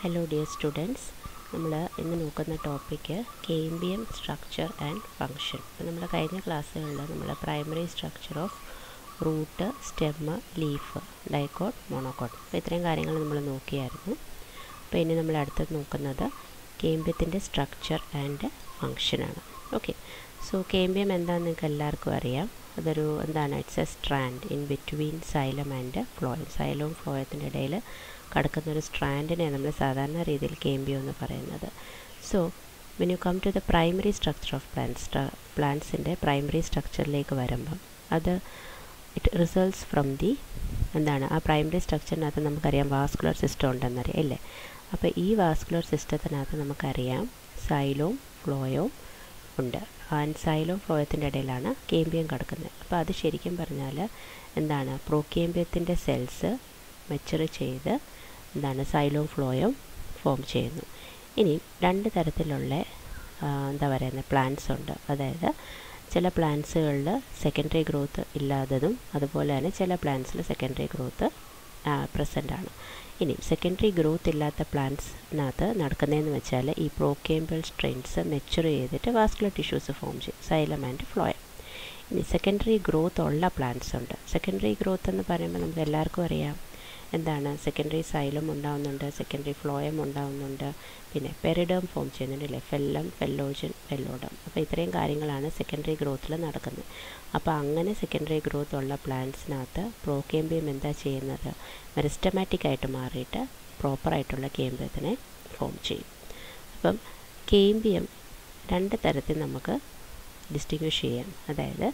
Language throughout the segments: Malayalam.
ഹലോ ഡിയർ സ്റ്റുഡൻസ് നമ്മൾ ഇന്ന് നോക്കുന്ന topic cambium structure and function അപ്പോൾ നമ്മൾ കഴിഞ്ഞ ക്ലാസ്സുകളിൽ നമ്മൾ primary structure of root stem leaf dicot monocot അപ്പോൾ ഇത്രയും കാര്യങ്ങൾ നമ്മൾ നോക്കിയായിരുന്നു അപ്പോൾ ഇനി നമ്മൾ അടുത്തത് നോക്കുന്നത് കേംബ്യത്തിൻ്റെ സ്ട്രക്ചർ ആൻഡ് ഫങ്ഷനാണ് ഓക്കെ സോ കേംബ്യം എന്താണെന്ന് നിങ്ങൾക്ക് എല്ലാവർക്കും അറിയാം അതൊരു എന്താണ് it's a strand in between xylem and phloem സൈലവും ഫ്ലോയത്തിൻ്റെ ഇടയിൽ കിടക്കുന്ന ഒരു സ്ട്രാൻഡിനെ നമ്മൾ സാധാരണ രീതിയിൽ കേംബ്യം എന്ന് പറയുന്നത് so when you come to the primary structure of plants പ്ലാന്റ്സിൻ്റെ പ്രൈമറി സ്ട്രക്ചറിലേക്ക് വരുമ്പം അത് ഇറ്റ് റിസൾട്ട്സ് ഫ്രം ദി എന്താണ് ആ പ്രൈമറി സ്ട്രക്ചറിനകത്ത് നമുക്കറിയാം വാസ്കുലർ സിസ്റ്റം ഉണ്ടെന്നറിയാം അല്ലേ അപ്പോൾ ഈ വാസ്കുലർ സിസ്റ്റത്തിനകത്ത് നമുക്കറിയാം സൈലോം ഫ്ലോയും ഉണ്ട് ആൻഡ് സൈലോം ഫ്ലോയത്തിൻ്റെ ഇടയിലാണ് കേമ്പിയം കിടക്കുന്നത് അപ്പോൾ അത് ശരിക്കും പറഞ്ഞാൽ എന്താണ് പ്രോക്കേമ്പിയത്തിൻ്റെ സെൽസ് മെച്ചർ ചെയ്ത് എന്താണ് സൈലോം ഫ്ലോയും ഫോം ചെയ്യുന്നു ഇനി രണ്ട് തരത്തിലുള്ള എന്താ പറയുന്നത് പ്ലാന്റ്സ് ഉണ്ട് അതായത് ചില പ്ലാന്റ്സുകളിൽ സെക്കൻഡറി ഗ്രോത്ത് ഇല്ലാത്തതും അതുപോലെ തന്നെ ചില പ്ലാന്റ്സിൽ സെക്കൻഡറി ഗ്രോത്ത് പ്രസൻ്റ് ആണ് ഇനി സെക്കൻഡറി ഗ്രോത്ത് ഇല്ലാത്ത പ്ലാന്റ്സിനകത്ത് നടക്കുന്നതെന്ന് വെച്ചാൽ ഈ പ്രോക്കേമ്പിൾ സ്ട്രെയിൻസ് മെച്ചുർ ചെയ്തിട്ട് വാസ്കുലർ ടിഷ്യൂസ് ഫോം ചെയ്യും സൈലം ആൻഡ് ഫ്ലോയം ഇനി സെക്കൻഡറി ഗ്രോത്ത് ഉള്ള പ്ലാന്റ്സ് ഉണ്ട് സെക്കൻഡറി ഗ്രോത്ത് എന്ന് പറയുമ്പോൾ നമുക്ക് എല്ലാവർക്കും അറിയാം എന്താണ് സെക്കൻഡറി സൈലം ഉണ്ടാവുന്നുണ്ട് സെക്കൻഡറി ഫ്ലോയം ഉണ്ടാവുന്നുണ്ട് പിന്നെ പെരിഡം ഫോം ചെയ്യുന്നുണ്ട് അല്ലേ ഫെല്ലം ഫെല്ലോജൻ ഫെല്ലോഡം അപ്പോൾ ഇത്രയും കാര്യങ്ങളാണ് സെക്കൻഡറി ഗ്രോത്തിൽ നടക്കുന്നത് അപ്പോൾ അങ്ങനെ സെക്കൻഡറി ഗ്രോത്ത് ഉള്ള പ്ലാന്റ്സിനകത്ത് പ്രോക്കേമ്പിയം എന്താ ചെയ്യുന്നത് മെറിസ്റ്റമാറ്റിക് ആയിട്ട് മാറിയിട്ട് പ്രോപ്പറായിട്ടുള്ള കേമ്പിയത്തിനെ ഫോം ചെയ്യും അപ്പം കേമ്പിയം രണ്ട് തരത്തിൽ നമുക്ക് ഡിസ്റ്റിങ്വിഷ് ചെയ്യാം അതായത്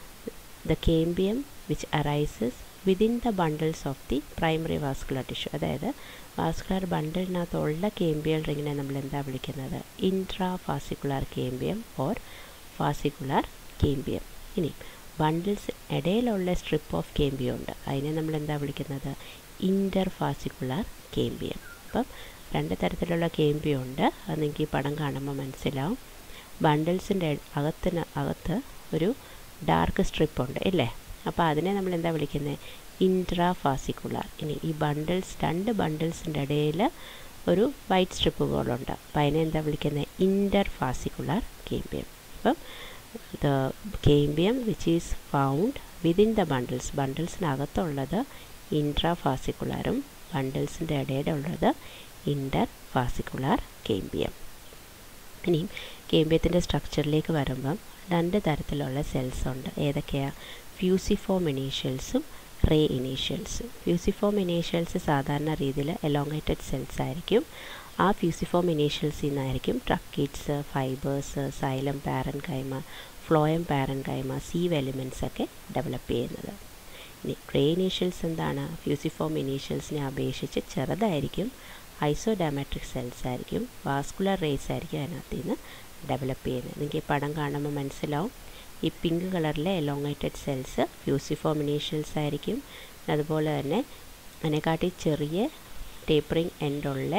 the cambium which arises within the bundles of the primary vascular tissue അതായത് വാസ്കുലർ ബണ്ടിലിനകത്തുള്ള കേമ്പിയൽ റിങ്ങിനെ നമ്മൾ എന്താ വിളിക്കുന്നത് intrafascicular cambium or fascicular cambium ഇനി ബണ്ടിൽസ് ഇടയിലുള്ള സ്ട്രിപ്പ് ഓഫ് കേമ്പിയം ഉണ്ട് അതിനെ നമ്മൾ എന്താ വിളിക്കുന്നത് ഇൻ്റർ ഫാസിക്കുലാർ കേമ്പിയം അപ്പം രണ്ട് തരത്തിലുള്ള കേമ്പിയം ഉണ്ട് അത് നിങ്ങൾക്ക് ഈ പടം കാണുമ്പോൾ മനസ്സിലാവും ബണ്ടിൽസിൻ്റെ അകത്തിന് അകത്ത് ഒരു ഡാർക്ക് സ്ട്രിപ്പ് ഉണ്ട് ഇല്ലേ അപ്പോൾ അതിനെ നമ്മൾ എന്താ വിളിക്കുന്നത് ഇൻട്രാ ഫാസിക്കുലാർ ഇനി ഈ ബണ്ടിൽസ് രണ്ട് ബണ്ടിൽസിൻ്റെ ഇടയിൽ ഒരു വൈറ്റ് സ്ട്രിപ്പ് പോലുണ്ട് അപ്പോൾ അതിനെ എന്താ വിളിക്കുന്നത് ഇൻ്റർ ഫാസിക്കുലാർ കേമ്പിയം അപ്പം the cambium which is found within the bundles ബണ്ടിൽസിനകത്തുള്ളത് ഇൻട്രാ ഫാസിക്കുലാറും ബണ്ടിൽസിൻ്റെ ഇടയിലുള്ളത് ഇൻ്റർ ഫാസിക്കുലാർ കേമ്പിയം ഇനിയും കേമ്പിയത്തിൻ്റെ സ്ട്രക്ചറിലേക്ക് വരുമ്പം രണ്ട് തരത്തിലുള്ള സെൽസ് ഉണ്ട് ഏതൊക്കെയാണ് ഫ്യൂസിഫോം ഇനീഷ്യൽസും റേ ഇനീഷ്യൽസ് ഫ്യൂസിഫോം ഇനീഷ്യൽസ് സാധാരണ രീതിയിൽ എലോങ്ങേറ്റഡ് സെൽസ് ആയിരിക്കും ആ ഫ്യൂസിഫോം ഇനീഷ്യൽസിൽ നിന്നായിരിക്കും tracheids fibres xylem parenchyma phloem parenchyma sieve elements ഒക്കെ ഡെവലപ്പ് ചെയ്യുന്നത് ഇനി റേ ഇനീഷ്യൽസ് എന്താണ് ഫ്യൂസിഫോം ഇനീഷ്യൽസിനെ അപേക്ഷിച്ച് ചെറുതായിരിക്കും ഐസോഡാമാട്രിക് സെൽസ് ആയിരിക്കും വാസ്കുലർ റേസ് ആയിരിക്കും അതിനകത്ത് നിന്ന് ഡെവലപ്പ് ചെയ്യുന്നത് നിങ്ങൾക്ക് ഈ പടം കാണുമ്പോൾ മനസ്സിലാവും ഈ പിങ്ക് കളറിലെ എലോങ്ങേറ്റഡ് സെൽസ് ഫ്യൂസിഫോം ഇനീഷ്യൽസ് ആയിരിക്കും അതുപോലെ തന്നെ അതിനെക്കാട്ടി ചെറിയ ടേപ്പറിങ് എൻഡുള്ള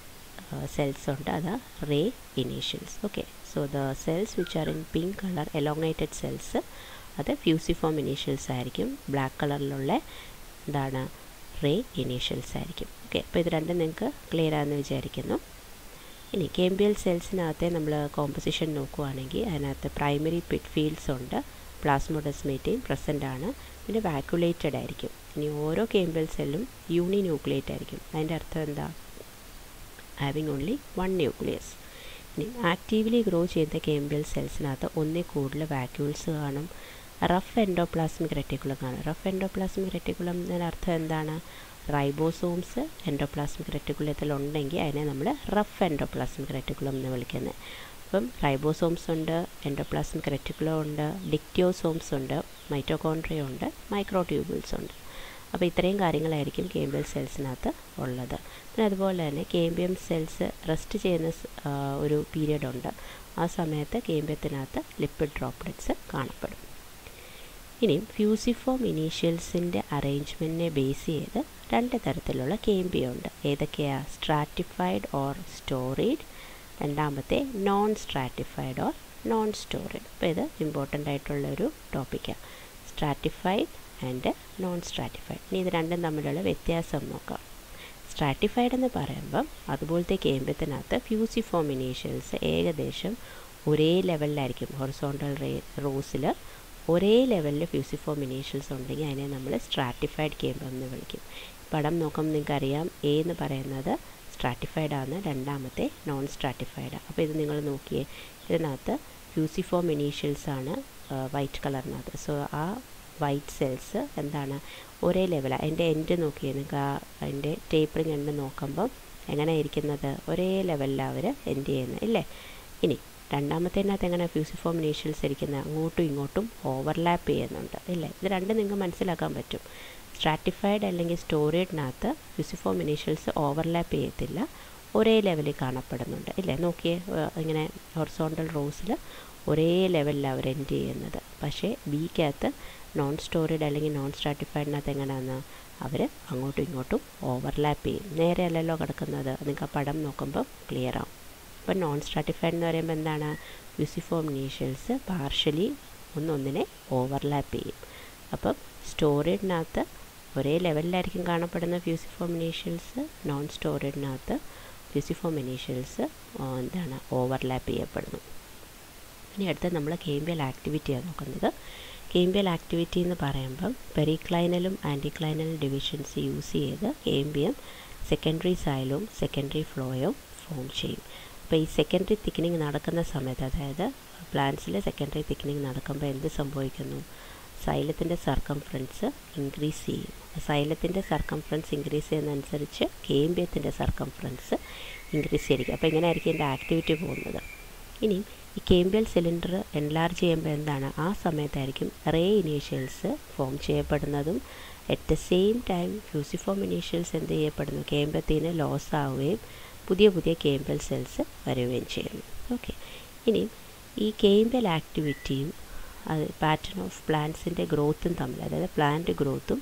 സെൽസ് ഉണ്ട് അത് ray initials okay so the cells which are in pink colour elongated cells അത് ഫ്യൂസിഫോം ഇനീഷ്യൽസ് ആയിരിക്കും ബ്ലാക്ക് കളറിലുള്ള എന്താണ് റേ ഇനീഷ്യൽസ് ആയിരിക്കും ഓക്കെ അപ്പോൾ ഇത് രണ്ടും നിങ്ങൾക്ക് ക്ലിയർ ആണെന്ന് വിചാരിക്കുന്നു ഇനി കേമ്പിയൽ സെൽസിനകത്തെ നമ്മൾ കോമ്പസിഷൻ നോക്കുകയാണെങ്കിൽ അതിനകത്ത് പ്രൈമറി പിറ്റ് ഫീൽഡ്സ് ഉണ്ട് പ്ലാസ്മോഡസ്മേറ്റയും പ്രസൻ്റ് ആണ് പിന്നെ വാക്കുലേറ്റഡ് ആയിരിക്കും ഇനി ഓരോ കേമ്പിയൽ സെല്ലും യൂണി ന്യൂക്ലിയേറ്റ് ആയിരിക്കും അതിൻ്റെ അർത്ഥം എന്താ ഹാവിങ് ഓൺലി വൺ ന്യൂക്ലിയസ് ഇനി ആക്റ്റീവ്ലി ഗ്രോ ചെയ്യുന്ന കേമ്പിയൽ സെൽസിനകത്ത് ഒന്നിൽ കൂടുതൽ വാക്യൂൾസ് കാണും റഫ് എൻഡോപ്ലാസ്മിക് റെറ്റിക്കുലം കാണും റഫ് എൻഡോപ്ലാസ്മിക് റെറ്റിക്കുലം എന്നതിനർത്ഥം എന്താണ് റൈബോസോംസ് എൻഡോപ്ലാസ്മിക് റെറ്റിക്കുലത്തിൽ ഉണ്ടെങ്കിൽ അതിനെ നമ്മൾ റഫ് എൻഡോപ്ലാസ്മിക് റെറ്റിക്കുലം എന്ന് വിളിക്കുന്നത് അപ്പം റൈബോസോംസ് ഉണ്ട് എൻഡോപ്ലാസ്മിക് റെറ്റിക്കുലം ഉണ്ട് ഡിക്റ്റിയോസോംസ് ഉണ്ട് മൈറ്റോകോൺട്രിയ ഉണ്ട് മൈക്രോട്യൂബിൾസ് ഉണ്ട് അപ്പോൾ ഇത്രയും കാര്യങ്ങളായിരിക്കും കേമ്പിയം സെൽസിനകത്ത് ഉള്ളത് പിന്നെ അതുപോലെ തന്നെ കേമ്പിയം സെൽസ് റെസ്റ്റ് ചെയ്യുന്ന ഒരു പീരീഡ് ഉണ്ട് ആ സമയത്ത് കേമ്പിയത്തിനകത്ത് ലിപ്പിഡ് ഡ്രോപ്ലെറ്റ്സ് കാണപ്പെടും ഇനി ഫ്യൂസിഫോം ഇനീഷ്യൽസിൻ്റെ അറേഞ്ച്മെൻറ്റിനെ ബേസ് ചെയ്ത് രണ്ട് തരത്തിലുള്ള കേമ്പിയം ഉണ്ട് ഏതൊക്കെയാണ് സ്ട്രാറ്റിഫൈഡ് ഓർ സ്റ്റോറേഡ് രണ്ടാമത്തെ non stratified or non storied അപ്പോൾ ഇത് ഇമ്പോർട്ടൻ്റ് ആയിട്ടുള്ള ഒരു ടോപ്പിക്കാണ് സ്ട്രാറ്റിഫൈഡ് ആൻഡ് നോൺ സ്ട്രാറ്റിഫൈഡ് ഇനി ഇത് രണ്ടും തമ്മിലുള്ള വ്യത്യാസം നോക്കാം സ്ട്രാറ്റിഫൈഡ് എന്ന് പറയുമ്പം അതുപോലത്തെ കേമ്പ്യത്തിനകത്ത് ഫ്യൂസിഫോം ഇനീഷ്യൽസ് ഏകദേശം ഒരേ ലെവലിലായിരിക്കും ഹൊറിസോണ്ടൽ റേ റോസിൽ ഒരേ ലെവലിൽ ഫ്യൂസിഫോം ഇനീഷ്യൽസ് ഉണ്ടെങ്കിൽ അതിനെ നമ്മൾ സ്ട്രാറ്റിഫൈഡ് കേമ്പ് എന്ന് വിളിക്കും പടം നോക്കുമ്പോൾ നിങ്ങൾക്കറിയാം എ എന്ന് പറയുന്നത് സ്ട്രാറ്റിഫൈഡ് ആണ് രണ്ടാമത്തെ നോൺ സ്ട്രാറ്റിഫൈഡ് അപ്പോൾ ഇത് നിങ്ങൾ നോക്കിയേ ഇതിനകത്ത് ഫ്യൂസിഫോം ഇനീഷ്യൽസ് ആണ് വൈറ്റ് കളറിനകത്ത് സോ ആ വൈറ്റ് സെൽസ് എന്താണ് ഒരേ ലെവലാണ് അതിൻ്റെ എൻഡ് നോക്കിയേ നിങ്ങൾക്ക് ആ അതിൻ്റെ ടേപ്പറിങ് എൻഡ് നോക്കുമ്പം എങ്ങനെ ഇരിക്കുന്നത് ഒരേ ലെവലിലാണ് അവർ എൻഡ് ചെയ്യുന്നത് ഇല്ലേ ഇനി രണ്ടാമത്തേനകത്ത് എങ്ങനെ ഫ്യൂസിഫോം ഇനീഷ്യൽസ് ഇരിക്കുന്നത് അങ്ങോട്ടും ഇങ്ങോട്ടും ഓവർലാപ്പ് ചെയ്യുന്നുണ്ട് ഇല്ലേ ഇത് രണ്ടും നിങ്ങൾക്ക് മനസ്സിലാക്കാൻ പറ്റും സ്ട്രാറ്റിഫൈഡ് അല്ലെങ്കിൽ സ്റ്റോറേഡിനകത്ത് ഫ്യൂസിഫോം ഇനീഷ്യൽസ് ഓവർലാപ്പ് ചെയ്യത്തില്ല ഒരേ ലെവലിൽ കാണപ്പെടുന്നുണ്ട് ഇല്ലേ നോക്കിയേ ഇങ്ങനെ ഹൊറിസോണ്ടൽ റോസിൽ ഒരേ ലെവലിലാണ് അവർ എൻഡ് ചെയ്യുന്നത് പക്ഷേ ബിക്കകത്ത് നോൺ സ്റ്റോറേഡ് അല്ലെങ്കിൽ നോൺ സ്ട്രാറ്റിഫൈഡിനകത്ത് എങ്ങനെയാണ് അവർ അങ്ങോട്ടും ഇങ്ങോട്ടും ഓവർലാപ്പ് ചെയ്യും നേരെ അല്ലല്ലോ കിടക്കുന്നത് നിങ്ങൾക്ക് ആ പടം നോക്കുമ്പോൾ ക്ലിയർ ആവും ഇപ്പം നോൺ സ്ട്രാറ്റിഫൈഡ് എന്ന് പറയുമ്പോൾ എന്താണ് ഫ്യൂസിഫോം ഇനീഷ്യൽസ് പാർഷ്യലി ഒന്നൊന്നിനെ ഓവർലാപ്പ് ചെയ്യും അപ്പം സ്റ്റോറേഡിനകത്ത് ഒരേ ലെവലിലായിരിക്കും കാണപ്പെടുന്ന ഫ്യൂസിഫോം ഇനീഷ്യൽസ് നോൺ സ്റ്റോറേഡിനകത്ത് ഫ്യൂസിഫോം ഇനീഷ്യൽസ് എന്താണ് ഓവർലാപ്പ് ചെയ്യപ്പെടുന്നു ഇനി അടുത്ത് നമ്മൾ കേമ്പിയൽ ആക്ടിവിറ്റിയാണ് നോക്കുന്നത് കേമ്പിയൽ ആക്ടിവിറ്റി എന്ന് പറയുമ്പം പെരിക്ലൈനലും ആൻറ്റിക്ലൈനലും ഡിവിഷൻസ് യൂസ് ചെയ്ത് കേമ്പിയം സെക്കൻഡറി സൈലും സെക്കൻഡറി ഫ്ലോയും ഫോം ചെയ്യും അപ്പോൾ ഈ സെക്കൻഡറി തിക്കനിങ് നടക്കുന്ന സമയത്ത് അതായത് പ്ലാന്റ്സിൽ സെക്കൻഡറി തിക്കനിങ് നടക്കുമ്പോൾ എന്ത് സംഭവിക്കുന്നു സൈലത്തിൻ്റെ സർക്കംഫറൻസ് ഇൻക്രീസ് ചെയ്യും സൈലത്തിൻ്റെ സർക്കംഫറൻസ് ഇൻക്രീസ് ചെയ്യുന്നതനുസരിച്ച് കേമ്പിയത്തിൻ്റെ സർക്കംഫറൻസ് ഇൻക്രീസ് ചെയ്തിരിക്കും അപ്പോൾ ഇങ്ങനെ ആയിരിക്കും എൻ്റെ ആക്ടിവിറ്റി പോകുന്നത് ഇനി ഈ കേമ്പിയൽ സിലിണ്ടർ എൻലാർജ് ചെയ്യുമ്പോൾ എന്താണ് ആ സമയത്തായിരിക്കും റേ ഇനീഷ്യൽസ് ഫോം ചെയ്യപ്പെടുന്നതും at the same time fusiform initials എന്ത് ചെയ്യപ്പെടുന്നു കേമ്പത്തിന് ലോസ് ആവുകയും പുതിയ പുതിയ കേമ്പൽ സെൽസ് വരികയും ചെയ്യുന്നു ഓക്കെ ഇനി ഈ കേമ്പൽ ആക്ടിവിറ്റിയും അത് പാറ്റേൺ ഓഫ് പ്ലാന്റ്സിൻ്റെ ഗ്രോത്തും തമ്മിൽ അതായത് പ്ലാന്റ് ഗ്രോത്തും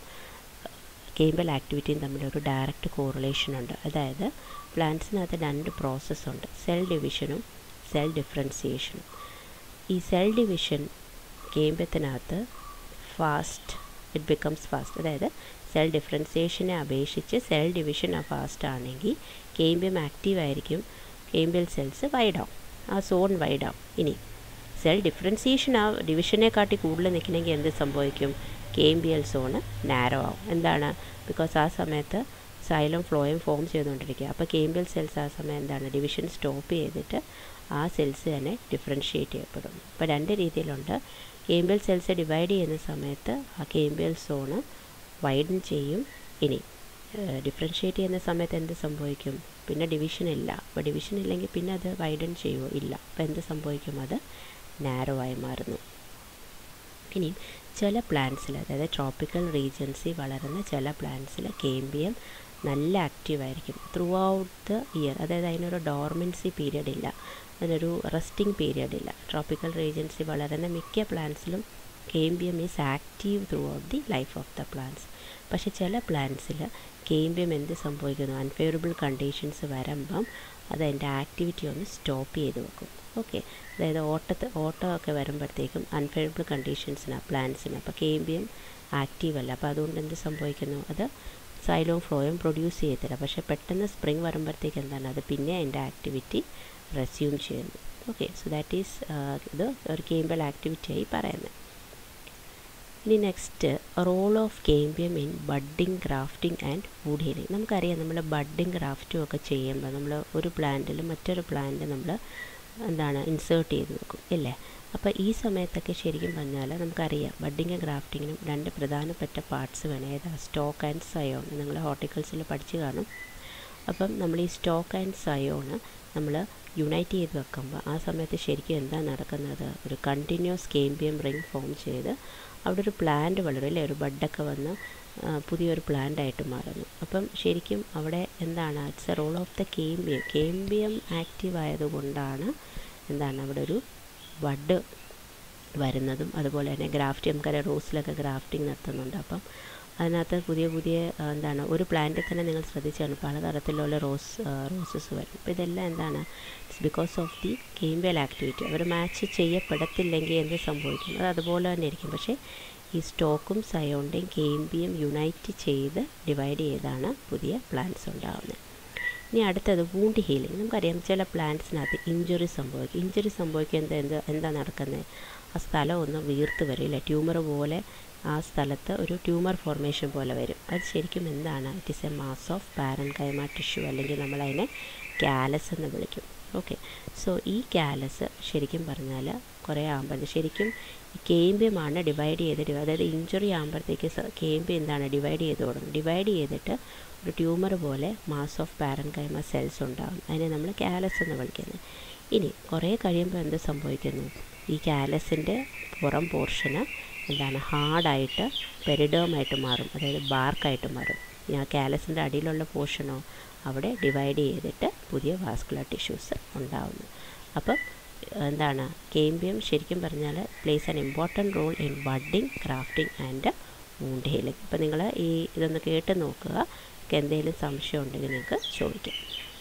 കേമ്പൽ ആക്ടിവിറ്റിയും തമ്മിൽ ഒരു ഡയറക്റ്റ് കോറിലേഷൻ ഉണ്ട് അതായത് പ്ലാന്റ്സിനകത്ത് രണ്ട് പ്രോസസ്സുണ്ട് സെൽ ഡിവിഷനും സെൽ ഡിഫറൻസിയേഷനും ഈ സെൽ ഡിവിഷൻ കേമ്പത്തിനകത്ത് ഫാസ്റ്റ് ഇറ്റ് ബിക്കംസ് ഫാസ്റ്റ് അതായത് സെൽ ഡിഫറൻസിയേഷനെ അപേക്ഷിച്ച് സെൽ ഡിവിഷൻ ഫാസ്റ്റ് ആണെങ്കിൽ കേമ്പ്യം ആക്റ്റീവ് ആയിരിക്കും കേമ്പിയൽ സെൽസ് വൈഡാവും ആ സോൺ വൈഡാവും ഇനി സെൽ ഡിഫറൻസിയേഷൻ ആ ഡിവിഷനെ കാട്ടി കൂടുതൽ നിൽക്കണമെങ്കിൽ എന്ത് സംഭവിക്കും കേമ്പിയൽ സോണ് നാരോ ആവും എന്താണ് ബിക്കോസ് ആ സമയത്ത് സൈലും ഫ്ലോയും ഫോം ചെയ്തുകൊണ്ടിരിക്കുക അപ്പോൾ കേമ്പിയൽ സെൽസ് ആ സമയം എന്താണ് ഡിവിഷൻ സ്റ്റോപ്പ് ചെയ്തിട്ട് ആ സെൽസ് തന്നെ ഡിഫറൻഷ്യേറ്റ് ചെയ്യപ്പെടും അപ്പോൾ രണ്ട് രീതിയിലുണ്ട് കേമ്പിയൽ സെൽസ് ഡിവൈഡ് ചെയ്യുന്ന സമയത്ത് ആ കേമ്പിയൽ സോണ് വൈഡൻ ചെയ്യും ഇനി ഡിഫറൻഷ്യേറ്റ് ചെയ്യുന്ന സമയത്ത് എന്ത് സംഭവിക്കും പിന്നെ ഡിവിഷൻ ഇല്ല അപ്പോൾ ഡിവിഷൻ ഇല്ലെങ്കിൽ പിന്നെ അത് വൈഡൻ ചെയ്യുമോ ഇല്ല അപ്പോൾ എന്ത് സംഭവിക്കും അത് നാരോ ആയി മാറുന്നു ഇനി ചില പ്ലാന്റ്സിൽ അതായത് ട്രോപ്പിക്കൽ റീജൻസിൽ വളരുന്ന ചില പ്ലാന്റ്സിൽ കേമ്പിയം നല്ല ആക്റ്റീവായിരിക്കും ത്രൂ ഔട്ട് ദ ഇയർ അതായത് അതിനൊരു ഡോർമൻസി പീരിയഡ് ഇല്ല അതിനൊരു റെസ്റ്റിംഗ് പീരിയഡ് ഇല്ല ട്രോപ്പിക്കൽ റീജൻസിൽ വളരുന്ന മിക്ക പ്ലാന്റ്സിലും cambium is active throughout the life of the plants പക്ഷേ ചില പ്ലാന്റ്സിൽ കേമ്പിയം എന്ത് സംഭവിക്കുന്നു അൺഫേവറബിൾ കണ്ടീഷൻസ് വരുമ്പം അത് അതിൻ്റെ ആക്ടിവിറ്റി ഒന്ന് സ്റ്റോപ്പ് ചെയ്ത് വെക്കും ഓക്കെ അതായത് ഓട്ടത്ത് ഓട്ടമൊക്കെ വരുമ്പോഴത്തേക്കും അൺഫേവറബിൾ കണ്ടീഷൻസിനാണ് പ്ലാന്റ്സിന് അപ്പോൾ കേമ്പിയം ആക്റ്റീവ് അല്ല അപ്പോൾ അതുകൊണ്ട് എന്ത് സംഭവിക്കുന്നു അത് സൈലോം ഫ്ലോയും പ്രൊഡ്യൂസ് ചെയ്യത്തില്ല പക്ഷേ പെട്ടെന്ന് സ്പ്രിങ് വരുമ്പോഴത്തേക്ക് എന്താണ് അത് പിന്നെ അതിൻ്റെ ആക്ടിവിറ്റി റെസ്യൂം ചെയ്യുന്നു ഓക്കെ സോ ദാറ്റ് ഈസ് ഇത് ഒരു കേമ്പിയൽ ആക്ടിവിറ്റിയായി പറയുന്നത് ഇനി next role of cambium in budding grafting and wood healing നമുക്കറിയാം നമ്മൾ ബഡ്ഡിങ് ഗ്രാഫ്റ്റും ഒക്കെ ചെയ്യുമ്പോൾ നമ്മൾ ഒരു പ്ലാന്റിൽ മറ്റൊരു പ്ലാന്റ് നമ്മൾ എന്താണ് ഇൻസേർട്ട് ചെയ്ത് വെക്കും ഇല്ലേ അപ്പോൾ ഈ സമയത്തൊക്കെ ശരിക്കും പറഞ്ഞാൽ നമുക്കറിയാം ബഡ്ഡിങ് ഗ്രാഫ്റ്റിങ്ങിനും രണ്ട് പ്രധാനപ്പെട്ട പാർട്സ് വേണം ഏതാ സ്റ്റോക്ക് ആൻഡ് സയോൺ നിങ്ങൾ ഹോർട്ടിക്കൾസിൽ പഠിച്ചു കാണും അപ്പം നമ്മൾ ഈ സ്റ്റോക്ക് ആൻഡ് സയോണ് നമ്മൾ യുണൈറ്റ് ചെയ്ത് വെക്കുമ്പോൾ ആ സമയത്ത് ശരിക്കും എന്താ നടക്കുന്നത് ഒരു കണ്ടിന്യൂസ് കേമ്പിയം റിങ് ഫോം ചെയ്ത് അവിടെ ഒരു പ്ലാന്റ് വളരും അല്ലേ ഒരു ബഡൊക്കെ വന്ന് പുതിയൊരു പ്ലാന്റ് ആയിട്ട് മാറുന്നു അപ്പം ശരിക്കും അവിടെ എന്താണ് it's a role of the cambium cambium active ആയതുകൊണ്ടാണ് എന്താണ് അവിടെ ഒരു ബഡ് വരുന്നതും അതുപോലെ തന്നെ ഗ്രാഫ്റ്റിംഗ് നമുക്കറിയാം റോസിലൊക്കെ ഗ്രാഫ്റ്റിംഗ് നടത്തുന്നുണ്ട് അപ്പം അതിനകത്ത് പുതിയ പുതിയ എന്താണ് ഒരു പ്ലാന്റിൽ തന്നെ നിങ്ങൾ ശ്രദ്ധിച്ചാണ് പലതരത്തിലുള്ള റോസ് റോസസ് വരും അപ്പോൾ ഇതെല്ലാം എന്താണ് it's because of the cambial activity അവർ മാച്ച് ചെയ്യപ്പെടത്തില്ലെങ്കിൽ എന്ത് സംഭവിക്കും അത് അതുപോലെ തന്നെ ഇരിക്കും പക്ഷേ ഈ സ്റ്റോക്കും സയോണ്ടയും കേമ്പിയും യുണൈറ്റ് ചെയ്ത് ഡിവൈഡ് ചെയ്താണ് പുതിയ പ്ലാന്റ്സ് ഉണ്ടാകുന്നത് ഇനി അടുത്തത് വൂണ്ട് ഹീലിംഗ് നമുക്കറിയാം ചില പ്ലാന്റ്സിനകത്ത് ഇഞ്ചുറി സംഭവിക്കും ഇഞ്ചുറി സംഭവിക്കുന്നത് എന്ത് എന്താ നടക്കുന്നത് ആ സ്ഥലം ഒന്ന് വീർത്ത് വരും ഇല്ല ട്യൂമർ പോലെ ആ സ്ഥലത്ത് ഒരു ട്യൂമർ ഫോർമേഷൻ പോലെ വരും അത് ശരിക്കും എന്താണ് it is a mass of parenchyma tissue അല്ലെങ്കിൽ നമ്മളതിനെ കാലസ് എന്ന് വിളിക്കും ഓക്കെ സോ ഈ കാലസ് ശരിക്കും പറഞ്ഞാൽ കുറേ ആകുമ്പോൾ ശരിക്കും കേമ്പ്യമാണ് ഡിവൈഡ് ചെയ്ത് അതായത് ഇഞ്ചുറി ആകുമ്പോഴത്തേക്ക് കേമ്പ്യം എന്താണ് ഡിവൈഡ് ചെയ്ത് കൊടുക്കും ഡിവൈഡ് ചെയ്തിട്ട് ഒരു ട്യൂമർ പോലെ mass of parenchyma cells ഉണ്ടാകും അതിനെ നമ്മൾ കാലസ് എന്ന് വിളിക്കുന്നത് ഇനി കുറേ കഴിയുമ്പോൾ എന്ത് സംഭവിക്കുന്നു ഈ കാലസിൻ്റെ പുറം പോർഷന് എന്താണ് ഹാർഡായിട്ട് പെരിഡോമായിട്ട് മാറും അതായത് ബാർക്കായിട്ട് മാറും ആ കാലസിൻ്റെ അടിയിലുള്ള പോർഷനോ അവിടെ ഡിവൈഡ് ചെയ്തിട്ട് പുതിയ വാസ്കുലർ ടിഷ്യൂസ് ഉണ്ടാകുന്നു അപ്പം എന്താണ് കേമ്പിയം ശരിക്കും പറഞ്ഞാൽ plays an important role in budding grafting and wound healing അപ്പോൾ നിങ്ങൾ ഈ ഇതൊന്ന് കേട്ട് നോക്കുക എന്തെങ്കിലും സംശയം ഉണ്ടെങ്കിൽ നിങ്ങൾക്ക് ചോദിക്കാം